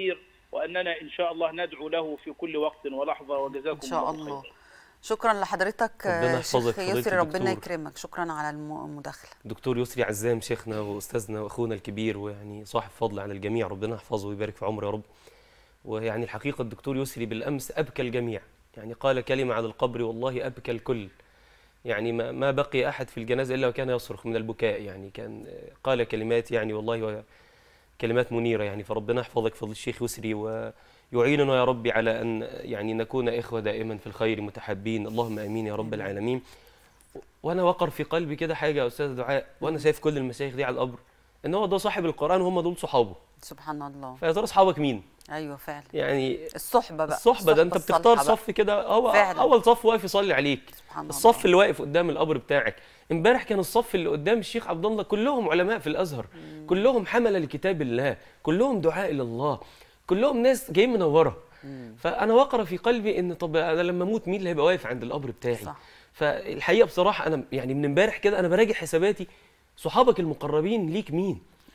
واننا ان شاء الله ندعو له في كل وقت ولحظه وجزاكم ان شاء الله الله خيرا شكرا لحضرتك ربنا آه، يحفظك شيخ فضيلة يسري ربنا الدكتور. يكرمك شكرا على الم- المداخله دكتور يسري عزام شيخنا واستاذنا واخونا الكبير ويعني صاحب فضل على الجميع ربنا يحفظه ويبارك في عمره يا رب ويعني الحقيقه الدكتور يسري بالامس ابكى الجميع يعني قال كلمه على القبر والله ابكى الكل يعني ما ما بقي احد في الجنازه الا وكان يصرخ من البكاء يعني كان قال كلمات يعني والله و- كلمات منيره يعني فربنا يحفظك فضل الشيخ يسري ويعيننا يا ربي على ان يعني نكون اخوه دائما في الخير متحابين اللهم امين يا رب العالمين وانا وقر في قلبي كده حاجه يا استاذ دعاء وانا شايف كل المشايخ دي على القبر ان هو ده صاحب القران وهم دول صحابه سبحان الله فيا ترى اصحابك مين ايوه فعلا يعني الصحبه بقى الصحبه ده انت بتختار الصالحة بقى. صف كده هو فعلا. اول صف واقف يصلي عليك سبحان الصف الله. اللي واقف قدام القبر بتاعك امبارح كان الصف اللي قدام الشيخ عبد الله كلهم علماء في الازهر كلهم حمله لكتاب الله كلهم دعاء الى الله كلهم ناس جايين منوره فانا وقر في قلبي ان طب انا لما اموت مين اللي هيبقى واقف عند القبر بتاعي صح. فالحقيقه بصراحه انا يعني من امبارح كده انا براجع حساباتي صحابك المقربين ليك مين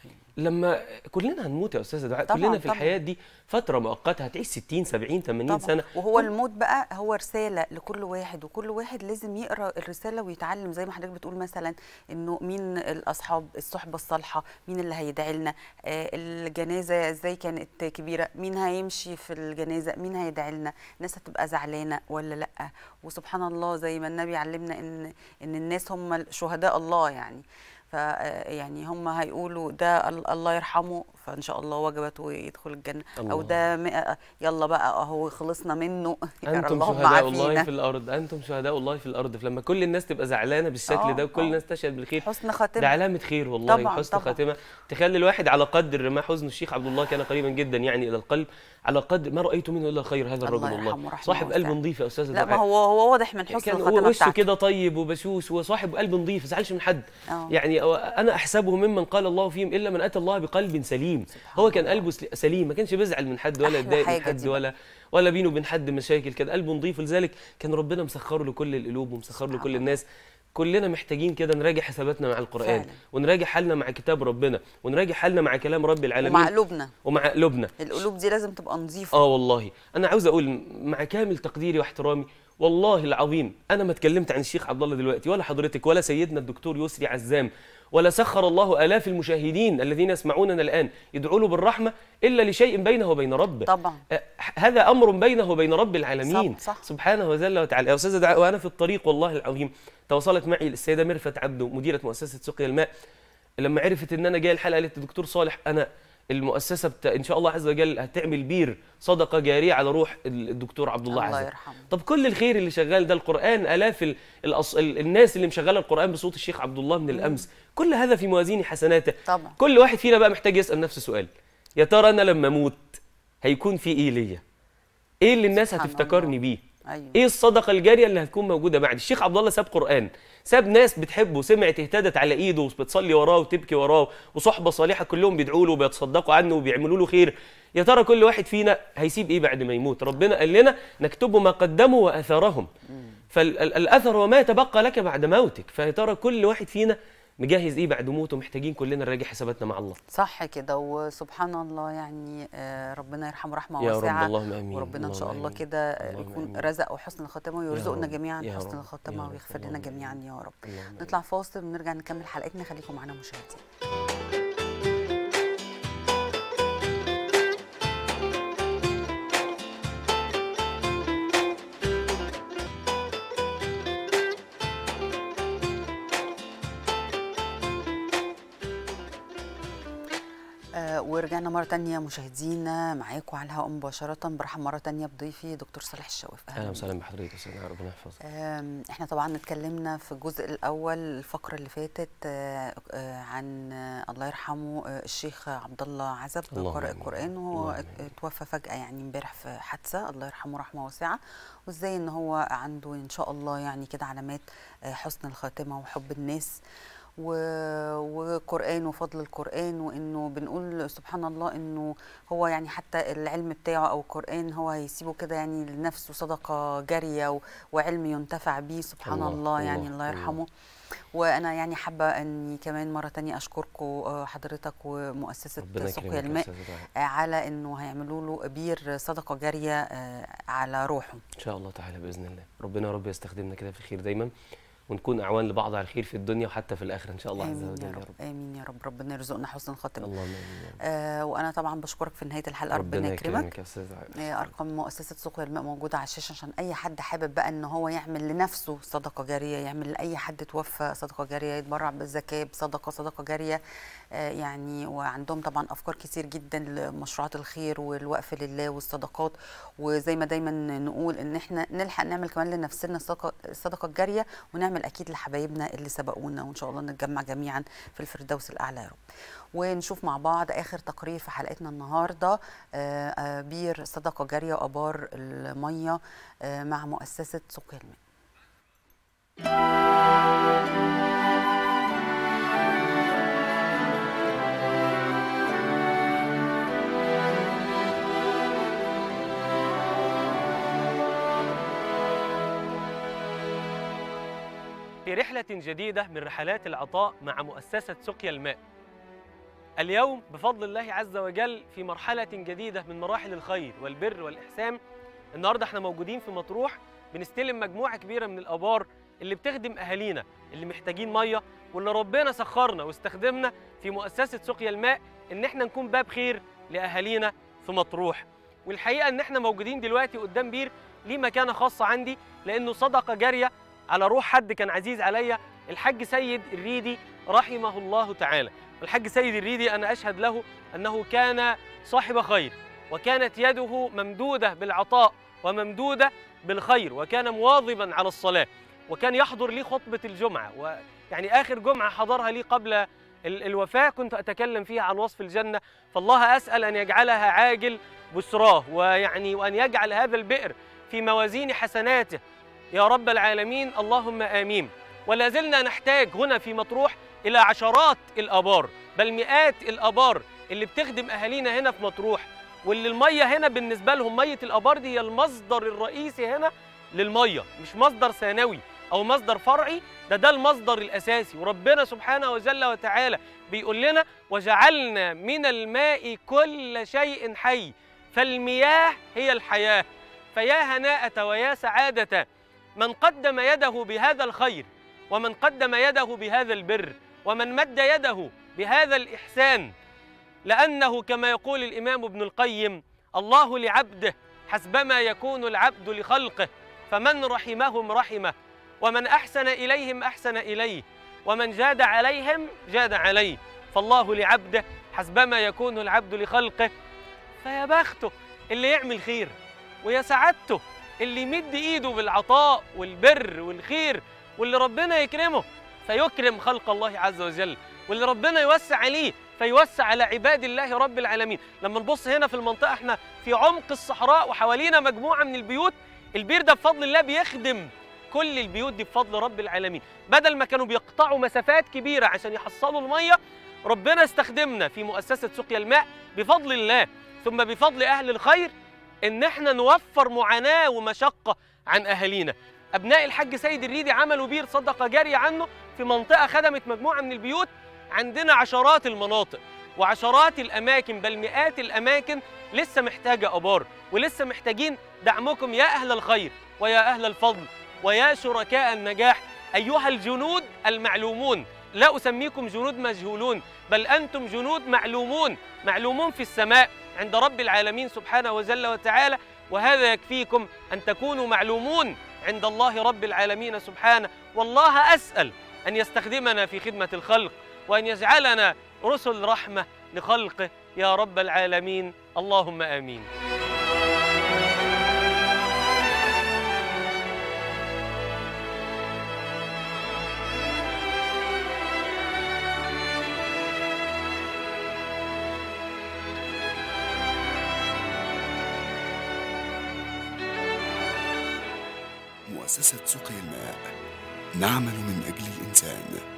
لما كلنا هنموت يا استاذه دعاء طبعاً، كلنا في طبعاً. الحياه دي فتره مؤقته هتعيش 60 70 80 طبعا سنه وهو الموت بقى هو رساله لكل واحد وكل واحد لازم يقرا الرساله ويتعلم زي ما حضرتك بتقول مثلا انه مين الاصحاب الصحبه الصالحه مين اللي هيدعي لنا آه الجنازه ازاي كانت كبيره مين هيمشي في الجنازه مين هيدعي لنا الناس هتبقى زعلانه ولا لا وسبحان الله زي ما النبي علمنا ان ان الناس هم شهداء الله يعني ف يعني هم هيقولوا ده ال- الله يرحمه فان شاء الله وجبت ويدخل الجنه او الله. ده م- يلا بقى اهو خلصنا منه يا انتم اللهم شهداء الله عافينا في الارض انتم شهداء الله في الارض فلما كل الناس تبقى زعلانه بالشكل آه، ده وكل آه. الناس تشهد بالخير حسن ده خاتمه علامه خير والله طبعاً، وحسن طبعاً. خاتمه تخلي الواحد على قدر ما حزن الشيخ عبد الله كان قريبا جدا يعني الى القلب على قدر ما رايت منه الا خير هذا الرجل الله والله يرحمه رحمة صاحب قلب واسعة. نظيف يا استاذ لا ما دعاء. هو هو واضح من حسن كان الخاتمه وشه بتاعته كده طيب وبشوش وصاحب قلب نظيف ما زعلش من حد آه. يعني انا احسبه ممن قال الله فيهم الا من اتى الله بقلب سليم هو كان قلبه سل- سليم ما كانش بيزعل من حد ولا أحلى يتضايق من حاجة حد دي ولا ولا بينه وبين حد مشاكل كان قلبه نظيف ولذلك كان ربنا مسخره لكل القلوب ومسخر له سبحان كل الله. الناس كلنا محتاجين كده نراجع حساباتنا مع القرآن فعلا. ونراجع حالنا مع كتاب ربنا ونراجع حالنا مع كلام رب العالمين ومع قلوبنا ومع قلوبنا القلوب دي لازم تبقى نظيفه اه والله انا عاوز اقول مع كامل تقديري واحترامي والله العظيم انا ما اتكلمت عن الشيخ عبد الله دلوقتي ولا حضرتك ولا سيدنا الدكتور يسري عزام ولا سخر الله الاف المشاهدين الذين يسمعوننا الان يدعوا له بالرحمه الا لشيء بينه وبين ربه طبعا أه، هذا امر بينه وبين رب العالمين صح، صح. سبحانه وجل وتعالى يا استاذه دعاء وانا في الطريق والله العظيم تواصلت معي السيده ميرفت عبده مديره مؤسسه سقيا الماء لما عرفت ان انا جاي الحلقه قالت دكتور صالح انا المؤسسه بتا... ان شاء الله عز وجل هتعمل بير صدقه جاريه على روح الدكتور عبد الله, الله عزام يرحمه طب كل الخير اللي شغال ده القران الاف ال... الأص... ال... الناس اللي مشغله القران بصوت الشيخ عبد الله من الامس كل هذا في موازين حسناته طبعا كل واحد فينا بقى محتاج يسال نفسه سؤال يا ترى انا لما اموت هيكون في ايه ليا ايه اللي الناس سبحان هتفتكرني الله. بيه ايوه ايه الصدقه الجاريه اللي هتكون موجوده بعد الشيخ عبد الله ساب قران ساب ناس بتحبه سمعت اهتدت على ايده وبتصلي وراه وتبكي وراه وصحبه صالحه كلهم بيدعوا له وبيتصدقوا عنه وبيعملوا له خير يا ترى كل واحد فينا هيسيب ايه بعد ما يموت ربنا قال لنا نكتب ما قدموا واثارهم فالاثر وما يتبقى لك بعد موتك فيا ترى كل واحد فينا مجهز ايه بعد موته محتاجين كلنا نراجع حساباتنا مع الله صح كده وسبحان الله يعني آه، ربنا يرحمه رحمه يا واسعه رب اللهم امين وربنا ان شاء اللهم الله آمين. كده آه، اللهم يكون آمين. رزق وحسن الخاتمه ويرزقنا رب، جميعا يا حسن رب، يا الخاتمه رب، ويغفر لنا اللهم جميعا آمين. يا رب اللهم آمين. نطلع فاصل ونرجع نكمل حلقتنا خليكم معانا مشاهدين آه، ورجعنا مرة تانية مشاهدينا معاكم على الهواء مباشرة برحب مرة تانية بضيفي دكتور صالح الشواف اهلا وسهلا بحضرتك يا استاذنا ربنا يحفظك آم، احنا طبعا اتكلمنا في الجزء الاول الفقره اللي فاتت آه، آه، عن آه، الله يرحمه آه، الشيخ عبد الله عزب اللهم قارئ آمين. القران وهو اللهم ات- آمين. اتوفى فجاه يعني امبارح في حادثه الله يرحمه رحمه واسعه وازاي ان هو عنده ان شاء الله يعني كده علامات آه، حسن الخاتمه وحب الناس و- وقرآن وفضل القرآن وإنه بنقول سبحان الله إنه هو يعني حتى العلم بتاعه أو القرآن هو هيسيبه كده يعني لنفسه صدقة جارية و- وعلم ينتفع بيه سبحان الله، الله, الله يعني الله، الله الله. يرحمه وانا يعني حابه اني كمان مره تانية اشكركم آه، حضرتك ومؤسسه ربنا سقيا يكرمك يا الماء أستاذ دعاء. آه، على انه هيعملوا له بير صدقه جاريه آه، على روحه ان شاء الله تعالى باذن الله ربنا يا رب يستخدمنا كده في الخير دايما ونكون اعوان لبعض على الخير في الدنيا وحتى في الاخره ان شاء الله عز امين وجل يا يا رب رب امين يا رب ربنا يرزقنا حسن الخاتمه اللهم امين يا رب. آه وانا طبعا بشكرك في نهايه الحلقه ربنا يكرمك يا استاذ دعاء. آه، ارقام مؤسسه سقيا الماء موجوده على الشاشه عشان اي حد حابب بقى ان هو يعمل لنفسه صدقه جاريه يعمل لاي حد توفى صدقه جاريه يتبرع بالزكاه بصدقه صدقه جاريه آه، يعني وعندهم طبعا افكار كتير جدا لمشروعات الخير والوقف لله والصدقات وزي ما دايما نقول ان احنا نلحق نعمل كمان لنفسنا الصدقه الصدقه الجاريه ونعمل اكيد لحبايبنا اللي سبقونا وان شاء الله نتجمع جميعا في الفردوس الاعلى يا رب ونشوف مع بعض اخر تقرير في حلقتنا النهارده آه، آه، بير صدقه جاريه وابار الميه آه، مع مؤسسه سقيا الماء في رحلة جديدة من رحلات العطاء مع مؤسسة سقيا الماء. اليوم بفضل الله عز وجل في مرحلة جديدة من مراحل الخير والبر والإحسان. النهارده احنا موجودين في مطروح بنستلم مجموعة كبيرة من الآبار اللي بتخدم أهالينا اللي محتاجين مية واللي ربنا سخرنا واستخدمنا في مؤسسة سقيا الماء إن احنا نكون باب خير لأهالينا في مطروح. والحقيقة إن احنا موجودين دلوقتي قدام بير ليه مكانة خاصة عندي لأنه صدقة جارية على روح حد كان عزيز عليا الحاج سيد الريدي رحمه الله تعالى الحاج سيد الريدي أنا أشهد له أنه كان صاحب خير وكانت يده ممدودة بالعطاء وممدودة بالخير وكان مواظبا على الصلاة وكان يحضر لي خطبة الجمعة ويعني آخر جمعة حضرها لي قبل ال- الوفاة كنت أتكلم فيها عن وصف الجنة فالله أسأل أن يجعلها عاجل بسراه ويعني وأن يجعل هذا البئر في موازين حسناته يا رب العالمين اللهم امين ولا زلنا نحتاج هنا في مطروح الى عشرات الابار بل مئات الابار اللي بتخدم اهالينا هنا في مطروح واللي الميه هنا بالنسبه لهم ميه الابار دي هي المصدر الرئيسي هنا للميه مش مصدر ثانوي او مصدر فرعي ده ده المصدر الاساسي وربنا سبحانه وجل وتعالى بيقول لنا وجعلنا من الماء كل شيء حي فالمياه هي الحياه فيا هناءة ويا سعادة من قدم يده بهذا الخير ومن قدم يده بهذا البر ومن مد يده بهذا الإحسان لأنه كما يقول الإمام ابن القيم الله لعبده حسبما يكون العبد لخلقه فمن رحمهم رحمه ومن أحسن إليهم أحسن إليه ومن جاد عليهم جاد عليه فالله لعبده حسبما يكون العبد لخلقه فيا بخته اللي يعمل خير ويا سعادته اللي يمد ايده بالعطاء والبر والخير واللي ربنا يكرمه فيكرم خلق الله عز وجل واللي ربنا يوسع عليه فيوسع على عباد الله رب العالمين لما نبص هنا في المنطقه احنا في عمق الصحراء وحوالينا مجموعه من البيوت البير ده بفضل الله بيخدم كل البيوت دي بفضل رب العالمين بدل ما كانوا بيقطعوا مسافات كبيره عشان يحصلوا الميه ربنا استخدمنا في مؤسسه سقيا الماء بفضل الله ثم بفضل اهل الخير ان احنا نوفر معاناه ومشقه عن اهالينا ابناء الحاج سيد الريدي عملوا بير صدقه جاريه عنه في منطقه خدمت مجموعه من البيوت عندنا عشرات المناطق وعشرات الاماكن بل مئات الاماكن لسه محتاجه ابار ولسه محتاجين دعمكم يا اهل الخير ويا اهل الفضل ويا شركاء النجاح ايها الجنود المعلومون لا اسميكم جنود مجهولون بل انتم جنود معلومون معلومون في السماء عند رب العالمين سبحانه وجل وتعالى وهذا يكفيكم ان تكونوا معلومون عند الله رب العالمين سبحانه والله اسال ان يستخدمنا في خدمه الخلق وان يجعلنا رسل رحمه لخلقه يا رب العالمين اللهم امين مؤسسة سقي الماء نعمل من أجل الإنسان